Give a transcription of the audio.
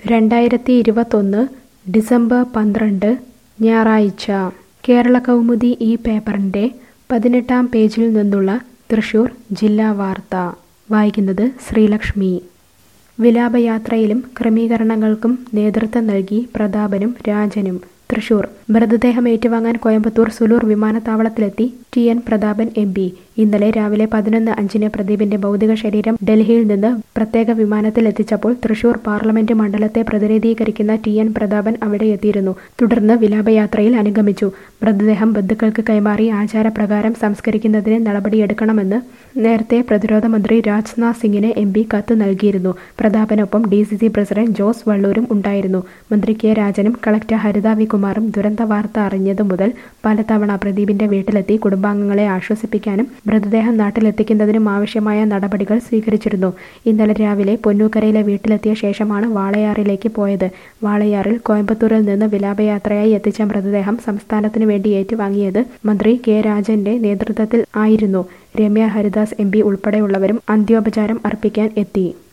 രണ്ടായിരത്തി ഇരുപത്തൊന്ന് ഡിസംബർ പന്ത്രണ്ട് ഞായറാഴ്ച കേരള കൗമുദി ഈ പേപ്പറിൻ്റെ പതിനെട്ടാം പേജിൽ നിന്നുള്ള തൃശൂർ ജില്ലാ വാർത്ത വായിക്കുന്നത് ശ്രീലക്ഷ്മി വിലാപയാത്രയിലും ക്രമീകരണങ്ങൾക്കും നേതൃത്വം നൽകി പ്രതാപനും രാജനും തൃശൂർ മൃതദേഹം ഏറ്റുവാങ്ങാൻ കോയമ്പത്തൂർ സുലൂർ വിമാനത്താവളത്തിലെത്തി T N Prathapan M P ഇന്നലെ രാവിലെ പതിനൊന്ന് അഞ്ചിന് പ്രദീപിന്റെ ഭൗതിക ശരീരം ഡൽഹിയിൽ നിന്ന് പ്രത്യേക വിമാനത്തിൽ എത്തിച്ചപ്പോൾ തൃശൂർ പാർലമെന്റ് മണ്ഡലത്തെ പ്രതിനിധീകരിക്കുന്ന ടി എൻ പ്രതാപൻ അവിടെ എത്തിയിരുന്നു തുടർന്ന് വിലാപയാത്രയിൽ അനുഗമിച്ചു മൃതദേഹം ബന്ധുക്കൾക്ക് കൈമാറി ആചാരപ്രകാരം സംസ്കരിക്കുന്നതിന് നടപടിയെടുക്കണമെന്ന് നേരത്തെ പ്രതിരോധ മന്ത്രി രാജ്നാഥ് സിംഗിന് എം പി കത്ത് നൽകിയിരുന്നു പ്രതാപനൊപ്പം D C C president Jose വള്ളൂരും ഉണ്ടായിരുന്നു മന്ത്രി കെ രാജനും കളക്ടർ ഹരിത വി കുമാറും ദുരന്ത വാർത്ത അറിഞ്ഞതു മുതൽ പലതവണ പ്രദീപിന്റെ വീട്ടിലെത്തി കുടുംബാംഗങ്ങളെ ആശ്വസിപ്പിക്കാനും മൃതദേഹം നാട്ടിലെത്തിക്കുന്നതിനും ആവശ്യമായ നടപടികൾ സ്വീകരിച്ചിരുന്നു ഇന്നലെ രാവിലെ പൊന്നൂക്കരയിലെ വീട്ടിലെത്തിയ ശേഷമാണ് വാളയാറിലേക്ക് പോയത് വാളയാറിൽ കോയമ്പത്തൂരിൽ നിന്ന് വിലാപയാത്രയായി എത്തിച്ച മൃതദേഹം സംസ്ഥാനത്തിനു വേണ്ടി ഏറ്റുവാങ്ങിയത് മന്ത്രി കെ രാജന്റെ നേതൃത്വത്തിൽ ആയിരുന്നു രമ്യ ഹരിദാസ് എം പി ഉൾപ്പെടെയുള്ളവരും അന്ത്യോപചാരം അർപ്പിക്കാൻ എത്തി